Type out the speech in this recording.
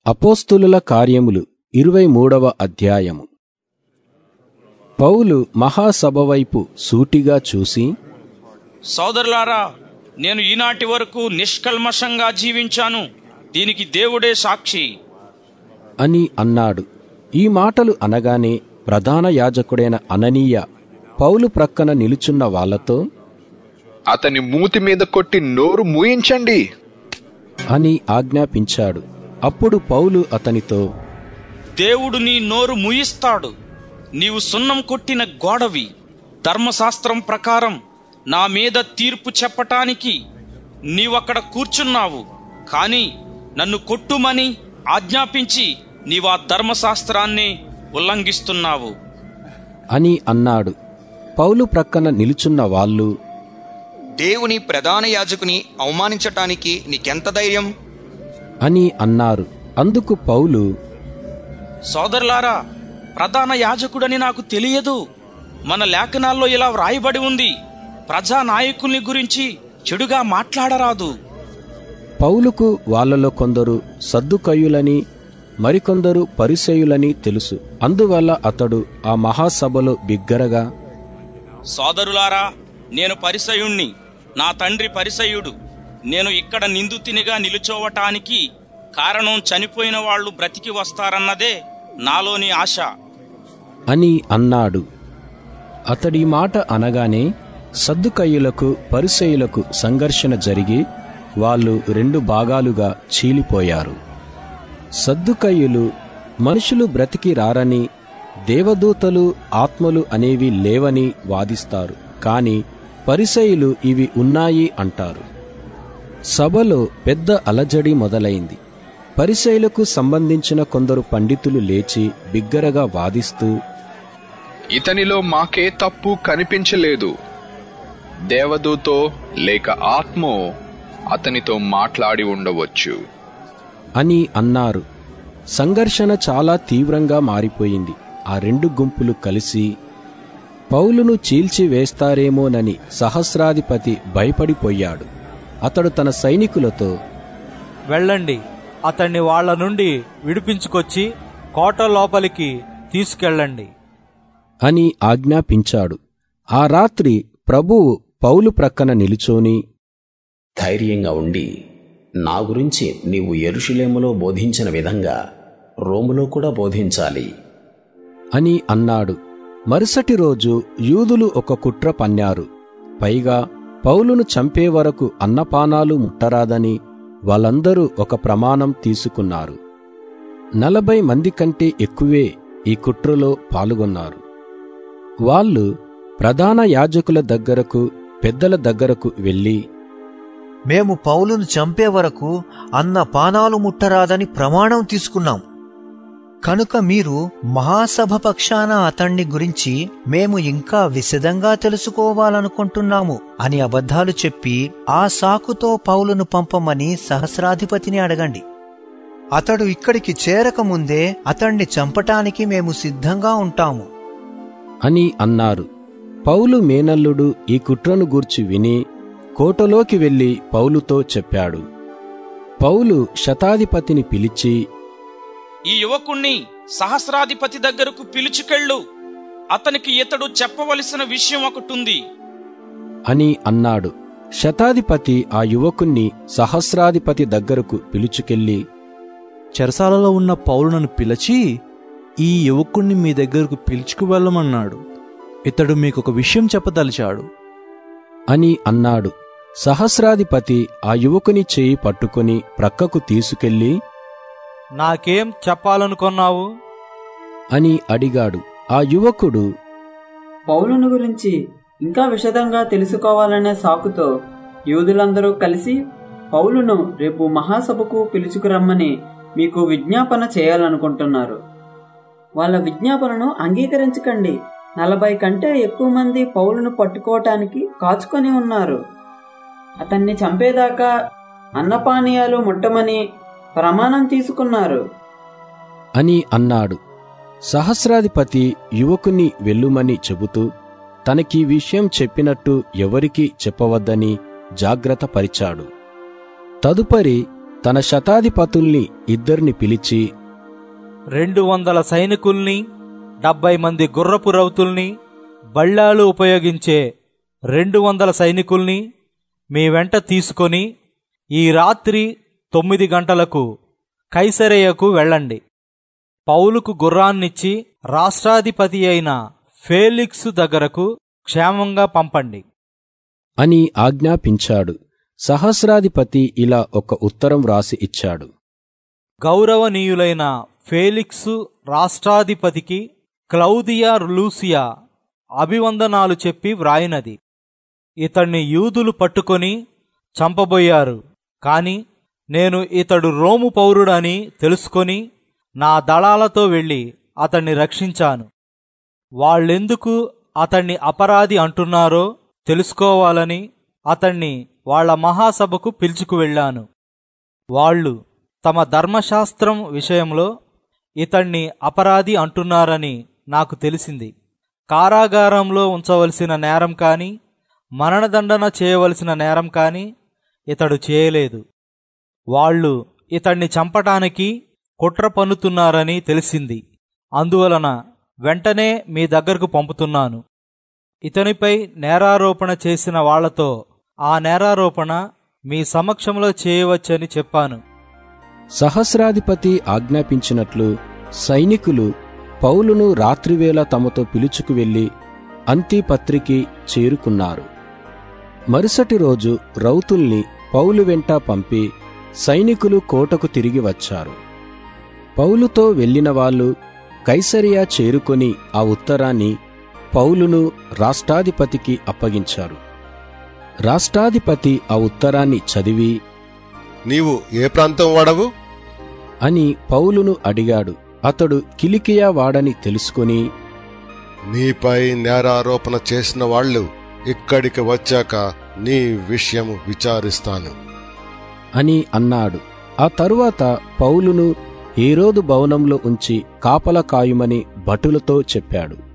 అపోస్తులుల కార్యములు ఇరవై మూడవ అధ్యాయము పౌలు మహాసభ వైపు సూటిగా చూసి సోదరులారా నేను ఈనాటి వరకు నిష్కల్మషంగా జీవించాను దీనికి దేవుడే సాక్షి అని అన్నాడు ఈ మాటలు అనగానే ప్రధాన యాజకుడైన అననీయ పౌలు ప్రక్కన నిలుచున్న వాళ్ళతో అతని మూతి మీద కొట్టి నోరు మూయించండి అని ఆజ్ఞాపించాడు అప్పుడు పౌలు అతనితో దేవుడు నీ నోరు ముయిస్తాడు నీవు సున్నం కొట్టిన గోడవి ధర్మశాస్త్రం ప్రకారం నా మీద తీర్పు చెప్పటానికి నీవక్కడ కూర్చున్నావు కాని నన్ను కొట్టుమని ఆజ్ఞాపించి నీవు ఆ ధర్మశాస్త్రాన్ని ఉల్లంఘిస్తున్నావు అని అన్నాడు పౌలు ప్రక్కన నిలుచున్న వాళ్ళు దేవుని ప్రధాన యాజకుని అవమానించటానికి నీకెంత ధైర్యం అని అన్నారు అందుకు పౌలు సోదరులారా ప్రధాన యాజకుడని నాకు తెలియదు మన లేఖనాల్లో ఇలా వ్రాయబడి ఉంది ప్రజా నాయకుల్ని గురించి చెడుగా మాట్లాడరాదు పౌలుకు వాళ్ళలో కొందరు సద్దుకయ్యులని మరికొందరు పరిసయులని తెలుసు అందువల్ల అతడు ఆ మహాసభలో బిగ్గరగా సోదరులారా నేను పరిసయుణ్ణి నా తండ్రి పరిసయుడు నేను ఇక్కడ నిందితునిగా నిలుచోవటానికి కారణం చనిపోయిన వాళ్ళు బ్రతికి వస్తారన్నదే నాలోని ఆశ అని అన్నాడు అతడి మాట అనగానే సద్దుకయ్యులకు పరిసయులకు సంఘర్షణ జరిగి వాళ్ళు రెండు భాగాలుగా చీలిపోయారు సద్దుకయ్యులు మనుషులు బ్రతికి రారని దేవదూతలు ఆత్మలు అనేవి లేవని వాదిస్తారు కాని పరిసయులు ఇవి ఉన్నాయి అంటారు సభలో పెద్ద అలజడి మొదలైంది పరిసయులకు సంబంధించిన కొందరు పండితులు లేచి బిగ్గరగా వాదిస్తూ ఇతనిలో మాకే తప్పు కనిపించలేదు దేవదూతో లేక ఆత్మో అతనితో మాట్లాడి ఉండవచ్చు అని అన్నారు సంఘర్షణ చాలా తీవ్రంగా మారిపోయింది ఆ రెండు గుంపులు కలిసి పౌలును చీల్చివేస్తారేమోనని సహస్రాధిపతి భయపడిపోయాడు అతడు తన సైనికులతో వెళ్ళండి అతన్ని వాళ్ళ నుండి విడిపించుకొచ్చి కోట లోపలికి తీసుకెళ్ళండి అని ఆజ్ఞాపించాడు ఆ రాత్రి ప్రభువు పౌలు ప్రక్కన నిలుచోని ధైర్యంగా ఉండి నా గురించి నీవు ఎరుషులేములో బోధించిన విధంగా రోములో కూడా బోధించాలి అని అన్నాడు మరుసటి రోజు యూదులు ఒక కుట్ర పన్నారు పైగా పౌలును చంపే వరకు అన్నపానాలు ముట్టరాదని వాళ్ళందరూ ఒక ప్రమాణం తీసుకున్నారు నలభై మంది కంటే ఎక్కువే ఈ కుట్రలో పాల్గొన్నారు వాళ్ళు ప్రధాన యాజకుల దగ్గరకు పెద్దల దగ్గరకు వెళ్ళి మేము పౌలును చంపే వరకు అన్న పానాలు ముట్టరాదని ప్రమాణం తీసుకున్నాం కనుక మీరు మహాసభ పక్షాన అతణ్ణి గురించి మేము ఇంకా విశదంగా తెలుసుకోవాలనుకుంటున్నాము అని అబద్ధాలు చెప్పి ఆ సాకుతో పౌలును పంపమని సహస్రాధిపతిని అడగండి అతడు ఇక్కడికి చేరకముందే అతణ్ణి చంపటానికి మేము సిద్ధంగా ఉంటాము అని అన్నారు పౌలు మేనల్లుడు ఈ కుట్రను గూర్చి విని కోటలోకి వెళ్లి పౌలుతో చెప్పాడు పౌలు శతాధిపతిని పిలిచి ఈ యువకుణ్ణి సహస్రాధిపతి దగ్గరకు పిలుచుకెళ్ళు అతనికి ఇతడు చెప్పవలసిన విషయం ఒకటుంది అని అన్నాడు శతాధిపతి ఆ యువకుణ్ణి సహస్రాధిపతి దగ్గరకు పిలుచుకెళ్ళి చెరసాలలో ఉన్న పౌలునను పిలిచి ఈ యువకుణ్ణి మీ దగ్గరకు పిలుచుకు వెళ్ళమన్నాడు ఇతడు మీకు ఒక విషయం చెప్పదలిచాడు అని అన్నాడు సహస్రాధిపతి ఆ యువకుని చేయి పట్టుకుని ప్రక్కకు తీసుకెళ్లి నాకేం చెప్పాలనుకున్నావు అని అడిగాడు ఆ యువకుడు పౌలును గురించి ఇంకా విశదంగా తెలుసుకోవాలనే సాకుతో యూదులందరూ కలిసి పౌలును రేపు మహాసభకు పిలుచుకురమ్మని మీకు విజ్ఞాపన చేయాలనుకుంటున్నారు వాళ్ళ విజ్ఞాపనను అంగీకరించకండి నలభై కంటే ఎక్కువ మంది పౌలును పట్టుకోవటానికి కాచుకొని ఉన్నారు అతన్ని చంపేదాకా అన్నపానీయాలు ముట్టమని ప్రమాణం తీసుకున్నారు అని అన్నాడు సహస్రాధిపతి యువకుని వెళ్ళుమని చెబుతూ తనకీ విషయం చెప్పినట్టు ఎవరికీ చెప్పవద్దని జాగ్రత్త పరిచాడు తదుపరి తన శతాధిపతుల్ని ఇద్దరిని పిలిచి రెండు వందల సైనికుల్ని డెబ్బై మంది గుర్రపు రౌతుల్ని బళ్ళాలు ఉపయోగించే రెండు వందల సైనికుల్ని మీ వెంట తీసుకొని ఈ రాత్రి తొమ్మిది గంటలకు కైసరేయకు వెళ్ళండి పౌలుకు గుర్రాన్నిచ్చి రాష్ట్రాధిపతి అయిన ఫేలిక్సు దగ్గరకు క్షేమంగా పంపండి అని ఆజ్ఞాపించాడు సహస్రాధిపతి ఇలా ఒక ఉత్తరం వ్రాసి ఇచ్చాడు గౌరవనీయులైన ఫేలిక్సు రాష్ట్రాధిపతికి క్లౌదియా లూసియా అభివందనాలు చెప్పి వ్రాయినది ఇతన్ని యూదులు పట్టుకొని చంపబోయారు కాని నేను ఇతడు రోము పౌరుడని తెలుసుకొని నా దళాలతో వెళ్ళి అతన్ని రక్షించాను వాళ్ళెందుకు అతన్ని అపరాధి అంటున్నారో తెలుసుకోవాలని అతన్ని వాళ్ళ మహాసభకు పిలుచుకు వెళ్ళాను వాళ్ళు తమ ధర్మశాస్త్రం విషయంలో ఇతన్ని అపరాధి అంటున్నారని నాకు తెలిసింది కారాగారంలో ఉంచవలసిన నేరం కాని మరణదండన చేయవలసిన నేరం కాని ఇతడు చేయలేదు వాళ్ళు ఇతన్ని చంపటానికి కుట్ర పన్నుతున్నారని తెలిసింది అందువలన వెంటనే మీ దగ్గరకు పంపుతున్నాను ఇతనిపై నేరారోపణ చేసిన వాళ్లతో ఆ నేరారోపణ మీ సమక్షంలో చేయవచ్చని చెప్పాను సహస్రాధిపతి ఆజ్ఞాపించినట్లు సైనికులు పౌలును రాత్రివేళ తమతో పిలుచుకు వెళ్లి అంతిపత్రికి చేరుకున్నారు మరుసటి రోజు రౌతుల్ని పౌలు వెంట పంపి సైనికులు కోటకు తిరిగి వచ్చారు పౌలుతో వెళ్లిన వాళ్ళు కైసరియా చేరుకొని ఆ ఉత్తరాన్ని పౌలును రాష్ట్రాధిపతికి అప్పగించారు రాష్ట్రాధిపతి ఆ ఉత్తరాన్ని చదివి నీవు ఏ ప్రాంతం వాడవు అని పౌలును అడిగాడు అతడు కిలికియా వాడని తెలుసుకుని నీపై నేరారోపణ చేసిన వాళ్ళు ఇక్కడికి వచ్చాక నీ విషయము విచారిస్తాను అని అన్నాడు ఆ తరువాత పౌలును ఏరోదు భవనంలో ఉంచి కాపల కాయుమని భటులతో చెప్పాడు